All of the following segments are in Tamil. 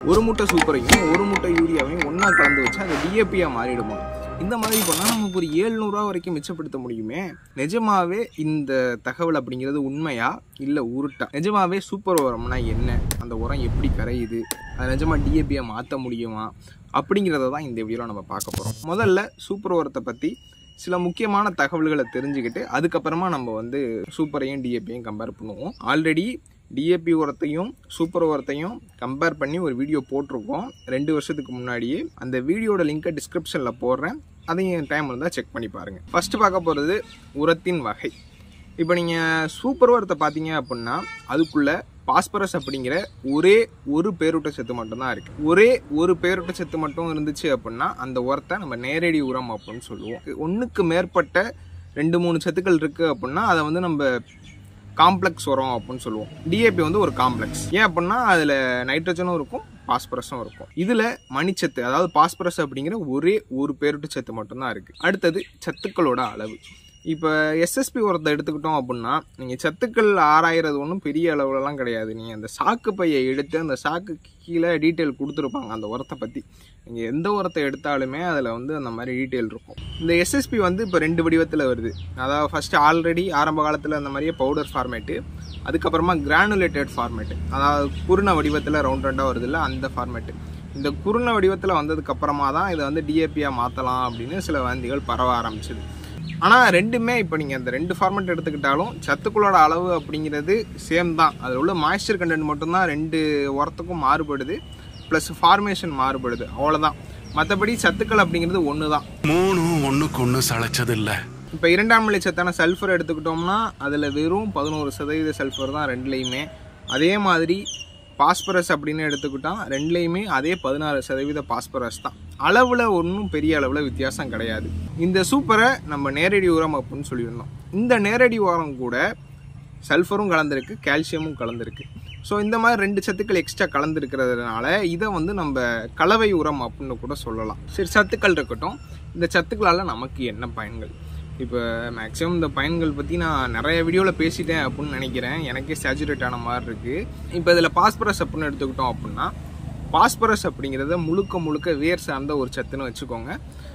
ஒரு மூட்டை சூப்பரையும் ஒரு மூட்டை யூரியாவையும் ஒன்றா கலந்து வச்சா அது டிஏபியாக மாறிடுமா இந்த மாதிரி பண்ணால் நமக்கு ஒரு ஏழ்நூறுரூவா வரைக்கும் மிச்சப்படுத்த முடியுமே நிஜமாவே இந்த தகவல் அப்படிங்கிறது உண்மையா இல்லை உருட்டா நிஜமாவே சூப்பர் உரம்னா என்ன அந்த உரம் எப்படி கரையுது அது நிஜமாக டிஏபியை மாற்ற முடியுமா அப்படிங்கிறத தான் இந்த வீடியோவில் நம்ம பார்க்க போகிறோம் முதல்ல சூப்பர் உரத்தை பற்றி சில முக்கியமான தகவல்களை தெரிஞ்சுக்கிட்டு அதுக்கப்புறமா நம்ம வந்து சூப்பரையும் டிஏபியும் கம்பேர் பண்ணுவோம் ஆல்ரெடி டிஏபி உரத்தையும் சூப்பர் உரத்தையும் கம்பேர் பண்ணி ஒரு வீடியோ போட்டிருக்கோம் ரெண்டு வருஷத்துக்கு முன்னாடியே அந்த வீடியோட லிங்கை டிஸ்கிரிப்ஷனில் போடுறேன் அதையும் டைம் இருந்தால் செக் பண்ணி பாருங்கள் ஃபஸ்ட்டு பார்க்க போகிறது உரத்தின் வகை இப்போ நீங்கள் சூப்பர் உரத்தை பார்த்தீங்க அப்படின்னா அதுக்குள்ளே பாஸ்பரஸ் அப்படிங்கிற ஒரே ஒரு பேரூட்ட சத்து மட்டும்தான் இருக்குது ஒரே ஒரு பேரூட்ட சத்து மட்டும் இருந்துச்சு அப்படின்னா அந்த உரத்தை நம்ம நேரடி உரம் அப்படின்னு சொல்லுவோம் ஒன்றுக்கு மேற்பட்ட ரெண்டு மூணு சத்துக்கள் இருக்குது அப்படின்னா அதை வந்து நம்ம காம்ப்ளெக்ஸ் உரம் அப்படின்னு சொல்லுவோம் டிஏபி வந்து ஒரு காம்ப்ளெக்ஸ் ஏன் அப்படின்னா அதில் நைட்ரஜனும் இருக்கும் பாஸ்பரஸும் இருக்கும் இதில் மணிச்சத்து அதாவது பாஸ்பரஸ் அப்படிங்கிற ஒரே ஒரு பேருட்டு சத்து மட்டும்தான் இருக்குது அடுத்தது சத்துக்களோட அளவு இப்போ எஸ்எஸ்பி உரத்தை எடுத்துக்கிட்டோம் அப்படின்னா நீங்கள் சத்துக்கள் ஆராயிறது ஒன்றும் பெரிய அளவுலலாம் கிடையாது நீங்கள் அந்த சாக்கு பையை எடுத்து அந்த சாக்கு கீழே டீட்டெயில் கொடுத்துருப்பாங்க அந்த உரத்தை பற்றி நீங்கள் எந்த உரத்தை எடுத்தாலுமே அதில் வந்து அந்த மாதிரி டீட்டெயில் இருக்கும் இந்த எஸ்எஸ்பி வந்து இப்போ ரெண்டு வடிவத்தில் வருது அதாவது ஃபஸ்ட்டு ஆல்ரெடி ஆரம்ப காலத்தில் அந்த மாதிரியே பவுடர் ஃபார்மேட்டு அதுக்கப்புறமா கிரானுலேட்டட் ஃபார்மேட்டு அதாவது குருண வடிவத்தில் ரவுண்ட் ரவுண்டாக வருதுல்ல அந்த ஃபார்மேட்டு இந்த குருண வடிவத்தில் வந்ததுக்கப்புறமா தான் இதை வந்து டிஏபியாக மாற்றலாம் அப்படின்னு சில வந்திகள் பரவ ஆரம்பிச்சது ஆனால் ரெண்டுமே இப்போ நீங்கள் அந்த ரெண்டு ஃபார்மேட் எடுத்துக்கிட்டாலும் சத்துக்களோட அளவு அப்படிங்கிறது சேம் தான் அதில் உள்ள மாய்ஸ்சர் கண்டென்ட் மட்டும்தான் ரெண்டு உரத்துக்கும் மாறுபடுது ப்ளஸ் ஃபார்மேஷன் மாறுபடுது அவ்வளோதான் மற்றபடி சத்துக்கள் அப்படிங்கிறது ஒன்று தான் மூணும் ஒண்ணுக்கு ஒண்ணு சளைச்சதில்ல இப்போ இரண்டாம் நிலை சத்தான சல்ஃபர் எடுத்துக்கிட்டோம்னா அதில் வெறும் பதினோரு சதவீத சல்ஃபர் தான் ரெண்டுலேயுமே அதே மாதிரி பாஸ்பரஸ் அப்படின்னு எடுத்துக்கிட்டோம் ரெண்டுலேயுமே அதே பதினாறு சதவீத பாஸ்பரஸ் தான் அளவில் ஒன்றும் பெரிய அளவில் வித்தியாசம் கிடையாது இந்த சூப்பரை நம்ம நேரடி உரம் அப்படின்னு சொல்லியிருந்தோம் இந்த நேரடி உரம் கூட சல்ஃபரும் கலந்துருக்கு கால்சியமும் கலந்துருக்கு ஸோ இந்த மாதிரி ரெண்டு சத்துக்கள் எக்ஸ்ட்ரா கலந்துருக்கிறதுனால இதை வந்து நம்ம கலவை உரம் அப்படின்னு கூட சொல்லலாம் சரி சத்துக்கள் இருக்கட்டும் இந்த சத்துக்களால் நமக்கு என்ன பயன்கள் இப்போ மேக்ஸிமம் இந்த பயன்கள் பற்றி நான் நிறைய வீடியோவில் பேசிட்டேன் அப்படின்னு நினைக்கிறேன் எனக்கே சேச்சுரேட் ஆன மாதிரி இருக்குது இப்போ இதில் பாஸ்பரஸ் அப்படின்னு எடுத்துக்கிட்டோம் அப்படின்னா பாஸ்பரஸ் அப்படிங்கிறத முழுக்க முழுக்க வேர் சார்ந்த ஒரு சத்துன்னு வச்சுக்கோங்க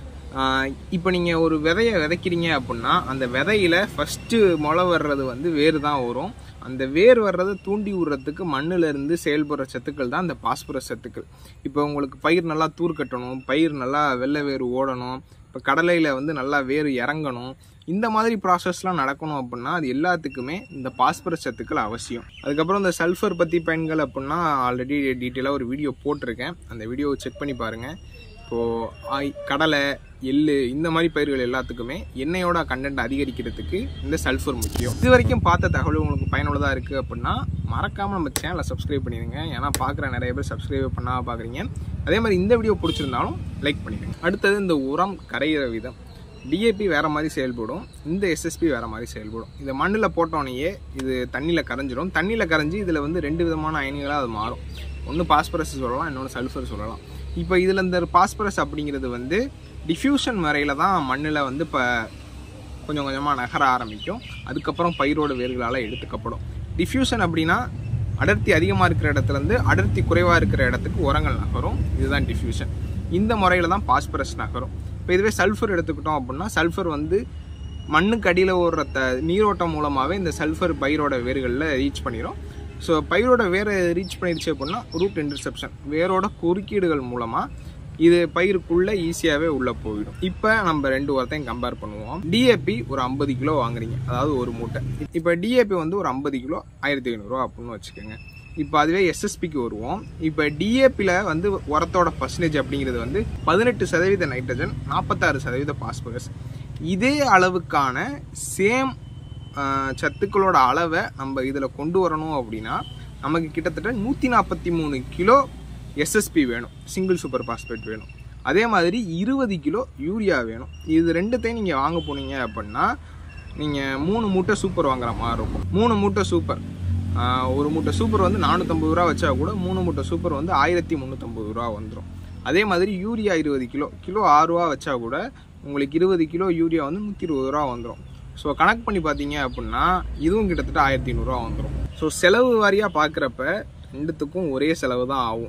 இப்போ நீங்கள் ஒரு விதையை விதைக்கிறீங்க அப்படின்னா அந்த விதையில ஃபஸ்ட்டு முளை வர்றது வந்து வேர் தான் வரும் அந்த வேர் வர்றதை தூண்டி விடுறதுக்கு மண்ணுல இருந்து செயல்படுற சத்துக்கள் தான் அந்த பாஸ்பரஸ் சத்துக்கள் இப்போ உங்களுக்கு பயிர் நல்லா தூர் கட்டணும் பயிர் நல்லா வெள்ளை வேர் ஓடணும் இப்போ கடலையில் வந்து நல்லா வேர் இறங்கணும் இந்த மாதிரி ப்ராசஸ்லாம் நடக்கணும் அப்படின்னா அது எல்லாத்துக்குமே இந்த பாஸ்பரஸ் சத்துக்கள் அவசியம் அதுக்கப்புறம் இந்த சல்ஃபர் பற்றி பயன்கள் அப்படின்னா ஆல்ரெடி டீட்டெயிலாக ஒரு வீடியோ போட்டிருக்கேன் அந்த வீடியோவை செக் பண்ணி பாருங்கள் இப்போது ஆய் கடலை எள்ளு இந்த மாதிரி பயிர்கள் எல்லாத்துக்குமே எண்ணெயோட கண்டென்ட் அதிகரிக்கிறதுக்கு இந்த சல்ஃபர் முக்கியம் இது வரைக்கும் பார்த்த தகவல் உங்களுக்கு பயனுள்ளதாக இருக்குது அப்படின்னா மறக்காமல் நம்ம சேனலை சப்ஸ்கிரைப் பண்ணிடுங்க ஏன்னா பார்க்குற நிறைய பேர் சப்ஸ்கிரைப் பண்ணாமல் பார்க்குறீங்க அதே மாதிரி இந்த வீடியோ பிடிச்சிருந்தாலும் லைக் பண்ணிடுங்க அடுத்தது இந்த உரம் கரையிற விதம் டிஏபி வேறு மாதிரி செயல்படும் இந்த எஸ்எஸ்பி வேறு மாதிரி செயல்படும் இதை மண்ணில் போட்டோன்னே இது தண்ணியில் கரைஞ்சிரும் தண்ணியில் கரைஞ்சி இதில் வந்து ரெண்டு விதமான அயனிகளாக அது மாறும் ஒன்று பாஸ்பரஸ் சொல்லலாம் இன்னொன்று சல்ஃபர் சொல்லலாம் இப்போ இதில் இந்த பாஸ்பரஸ் அப்படிங்கிறது வந்து டிஃப்யூஷன் முறையில் தான் மண்ணில் வந்து இப்போ கொஞ்சம் கொஞ்சமாக நகர ஆரம்பிக்கும் அதுக்கப்புறம் பயிரோட வேர்களால் எடுத்துக்கப்படும் டிஃப்யூஷன் அப்படின்னா அடர்த்தி அதிகமாக இருக்கிற இடத்துலேருந்து அடர்த்தி குறைவாக இருக்கிற இடத்துக்கு உரங்கள் நகரும் இதுதான் டிஃப்யூஷன் இந்த முறையில் தான் பாஸ்பரஸ் நகரும் இப்போ இதுவே சல்ஃபர் எடுத்துக்கிட்டோம் அப்படின்னா சல்ஃபர் வந்து மண்ணுக்கு அடியில் ஓடுற த நீரோட்டம் மூலமாகவே இந்த சல்ஃபர் பயிரோட வேர்களில் ரீச் பண்ணிடும் ஸோ பயிரோட வேரை ரீச் பண்ணிடுச்சு அப்படின்னா ரூட் இன்டர்செப்ஷன் வேரோட குறுக்கீடுகள் மூலமாக இது பயிருக்குள்ளே ஈஸியாகவே உள்ளே போயிடும் இப்போ நம்ம ரெண்டு வாரத்தையும் கம்பேர் பண்ணுவோம் டிஏபி ஒரு ஐம்பது கிலோ வாங்குறீங்க அதாவது ஒரு மூட்டை இப்போ டிஏபி வந்து ஒரு ஐம்பது கிலோ ஆயிரத்தி ஐநூறுரூவா அப்படின்னு வச்சுக்கோங்க இப்போ அதுவே எஸ்எஸ்பிக்கு வருவோம் இப்போ டிஏபியில் வந்து உரத்தோட பர்சன்டேஜ் அப்படிங்கிறது வந்து பதினெட்டு சதவீத நைட்ரஜன் நாற்பத்தாறு சதவீத பாஸ்பரஸ் இதே அளவுக்கான சேம் சத்துக்களோட அளவை நம்ம இதில் கொண்டு வரணும் அப்படின்னா நமக்கு கிட்டத்தட்ட நூற்றி நாற்பத்தி மூணு கிலோ எஸ்எஸ்பி வேணும் சிங்கிள் சூப்பர் பாஸ்பேட் வேணும் அதே மாதிரி இருபது கிலோ யூரியா வேணும் இது ரெண்டுத்தையும் நீங்கள் வாங்க போனீங்க அப்படின்னா நீங்கள் மூணு மூட்டை சூப்பர் வாங்குற மாதிரி இருக்கும் மூணு மூட்டை சூப்பர் ஒரு மூட்டை சூப்பர் வந்து நானூற்றம்பது ரூபா வச்சா கூட மூணு மூட்டை சூப்பர் வந்து ஆயிரத்தி முந்நூற்றம்பது ரூபா வந்துடும் அதே மாதிரி யூரியா இருபது கிலோ கிலோ ஆறு ரூபா வச்சா கூட உங்களுக்கு இருபது கிலோ யூரியா வந்து நூற்றி இருபது ரூபா வந்துடும் ஸோ கணக்கு பண்ணி பார்த்தீங்க அப்படின்னா இதுவும் கிட்டத்தட்ட ஆயிரத்தி ஐநூறுரூவா வந்துடும் ஸோ செலவு வாரியாக பார்க்குறப்ப ரெண்டுத்துக்கும் ஒரே செலவு தான் ஆகும்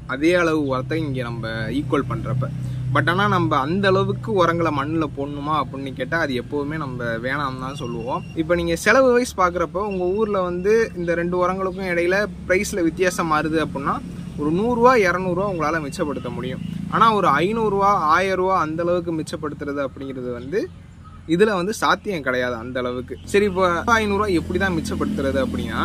அதே அளவு உரத்தை இங்கே நம்ம ஈக்குவல் பண்ணுறப்ப பட் ஆனால் நம்ம அந்த அளவுக்கு உரங்களை மண்ணில் போடணுமா அப்படின்னு கேட்டால் அது எப்போவுமே நம்ம வேணாம் தான் சொல்லுவோம் இப்போ நீங்கள் செலவு வைஸ் பார்க்குறப்போ உங்கள் ஊரில் வந்து இந்த ரெண்டு உரங்களுக்கும் இடையில ப்ரைஸில் வித்தியாசம் மாறுது அப்படின்னா ஒரு நூறுரூவா இரநூறுவா உங்களால் மிச்சப்படுத்த முடியும் ஆனால் ஒரு ஐநூறுரூவா ஆயிரரூவா அந்த அளவுக்கு மிச்சப்படுத்துறது அப்படிங்கிறது வந்து இதில் வந்து சாத்தியம் கிடையாது அந்த அளவுக்கு சரி இப்போ ஐநூறுரூவா எப்படி தான் மிச்சப்படுத்துறது அப்படின்னா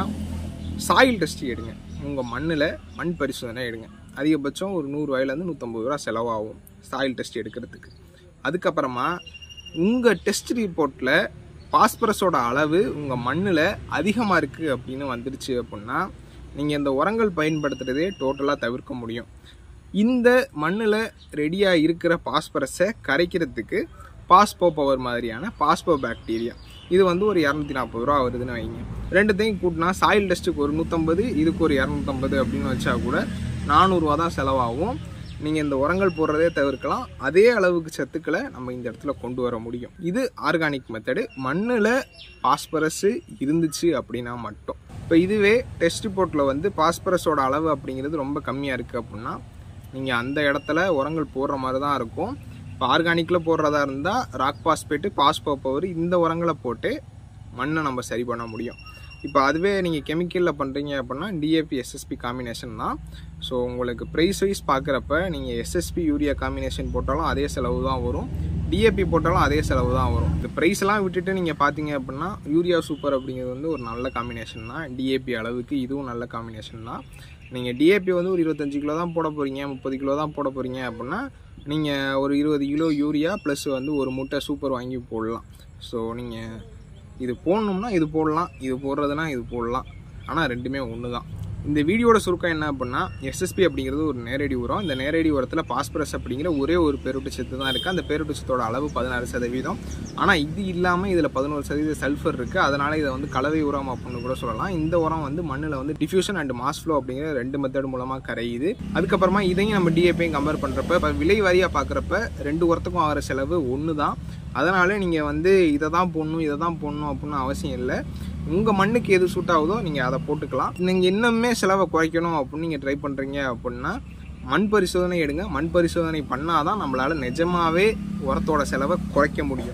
சாயில் டெஸ்ட் எடுங்க உங்கள் மண்ணில் மண் பரிசோதனை எடுங்க அதிகபட்சம் ஒரு நூறு ரூபாயிலேருந்து நூற்றம்பது ரூபா செலவாகும் சாயில் டெஸ்ட் எடுக்கிறதுக்கு அதுக்கப்புறமா உங்கள் டெஸ்ட் ரிப்போர்ட்டில் பாஸ்பரஸோட அளவு உங்கள் மண்ணில் அதிகமாக இருக்குது அப்படின்னு வந்துடுச்சு அப்படின்னா நீங்கள் இந்த உரங்கள் பயன்படுத்துகிறதே டோட்டலாக தவிர்க்க முடியும் இந்த மண்ணில் ரெடியாக இருக்கிற பாஸ்பரஸை கரைக்கிறதுக்கு பாஸ்போ பவர் மாதிரியான பாஸ்போ பாக்டீரியா இது வந்து ஒரு இரநூத்தி நாற்பது ரூபா வருதுன்னு வைங்க ரெண்டுத்தையும் கூட்டினா சாயில் டெஸ்ட்டுக்கு ஒரு நூற்றம்பது இதுக்கு ஒரு இரநூத்தம்பது அப்படின்னு வச்சா கூட நானூறுரூவா தான் செலவாகும் நீங்கள் இந்த உரங்கள் போடுறதே தவிர்க்கலாம் அதே அளவுக்கு சத்துக்களை நம்ம இந்த இடத்துல கொண்டு வர முடியும் இது ஆர்கானிக் மெத்தடு மண்ணில் பாஸ்பரஸு இருந்துச்சு அப்படின்னா மட்டும் இப்போ இதுவே டெஸ்ட் ரிப்போர்ட்டில் வந்து பாஸ்பரஸோட அளவு அப்படிங்கிறது ரொம்ப கம்மியாக இருக்குது அப்படின்னா நீங்கள் அந்த இடத்துல உரங்கள் போடுற மாதிரி தான் இருக்கும் இப்போ ஆர்கானிக்கில் போடுறதா இருந்தால் ராக் பாஸ்பேட்டு பாஸ்போ பவர் இந்த உரங்களை போட்டு மண்ணை நம்ம சரி பண்ண முடியும் இப்போ அதுவே நீங்கள் கெமிக்கலில் பண்ணுறீங்க அப்படின்னா டிஏபி எஸ்எஸ்பி காம்பினேஷன் தான் ஸோ உங்களுக்கு ப்ரைஸ் வைஸ் பார்க்குறப்ப நீங்கள் எஸ்எஸ்பி யூரியா காம்பினேஷன் போட்டாலும் அதே செலவு தான் வரும் டிஏபி போட்டாலும் அதே செலவு தான் வரும் இந்த ப்ரைஸ்லாம் விட்டுட்டு நீங்கள் பார்த்தீங்க அப்படின்னா யூரியா சூப்பர் அப்படிங்கிறது வந்து ஒரு நல்ல காம்பினேஷன் தான் டிஏபி அளவுக்கு இதுவும் நல்ல காம்பினேஷன் தான் நீங்கள் டிஏபி வந்து ஒரு இருபத்தஞ்சு கிலோ தான் போட போகிறீங்க முப்பது கிலோ தான் போட போகிறீங்க அப்படின்னா நீங்கள் ஒரு இருபது கிலோ யூரியா ப்ளஸ் வந்து ஒரு முட்டை சூப்பர் வாங்கி போடலாம் ஸோ நீங்கள் இது போடணும்னா இது போடலாம் இது போடுறதுனா இது போடலாம் ஆனால் ரெண்டுமே ஒன்று தான் இந்த வீடியோட சுருக்கம் என்ன அப்படின்னா எஸ்எஸ்பி அப்படிங்கிறது ஒரு நேரடி உரம் இந்த நேரடி உரத்தில் பாஸ்பரஸ் அப்படிங்கிற ஒரே ஒரு பெருட்டு சத்து தான் இருக்குது அந்த பெருட்டு சத்தோட அளவு பதினாறு சதவீதம் ஆனால் இது இல்லாமல் இதில் பதினோரு சதவீத சல்ஃபர் இருக்குது அதனால் இதை வந்து கலவை உரம் அப்படின்னு கூட சொல்லலாம் இந்த உரம் வந்து மண்ணில் வந்து டிஃப்யூஷன் அண்ட் மாஸ் ஃப்ளோ அப்படிங்கிற ரெண்டு மெத்தட் மூலமாக கரையுது அதுக்கப்புறமா இதையும் நம்ம டிஏபியும் கம்பேர் பண்ணுறப்ப இப்போ விலை வாரியாக பார்க்குறப்ப ரெண்டு உரத்துக்கும் ஆகிற செலவு ஒன்று தான் அதனால் நீங்கள் வந்து இதை தான் போடணும் இதை தான் போடணும் அப்படின்னு அவசியம் இல்லை உங்கள் மண்ணுக்கு எது சூட் ஆகுதோ நீங்கள் அதை போட்டுக்கலாம் நீங்கள் இன்னுமே செலவை குறைக்கணும் அப்படின்னு நீங்கள் ட்ரை பண்ணுறீங்க அப்படின்னா மண் பரிசோதனை எடுங்க மண் பரிசோதனை பண்ணால் தான் நம்மளால் நிஜமாகவே உரத்தோட செலவை குறைக்க முடியும்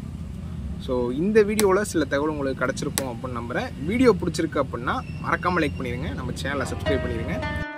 ஸோ இந்த வீடியோவில் சில தகவல் உங்களுக்கு கிடச்சிருக்கும் அப்படின்னு நம்புகிறேன் வீடியோ பிடிச்சிருக்கு அப்படின்னா மறக்காமல் லைக் பண்ணிடுங்க நம்ம சேனலை சப்ஸ்கிரைப் பண்ணிடுங்க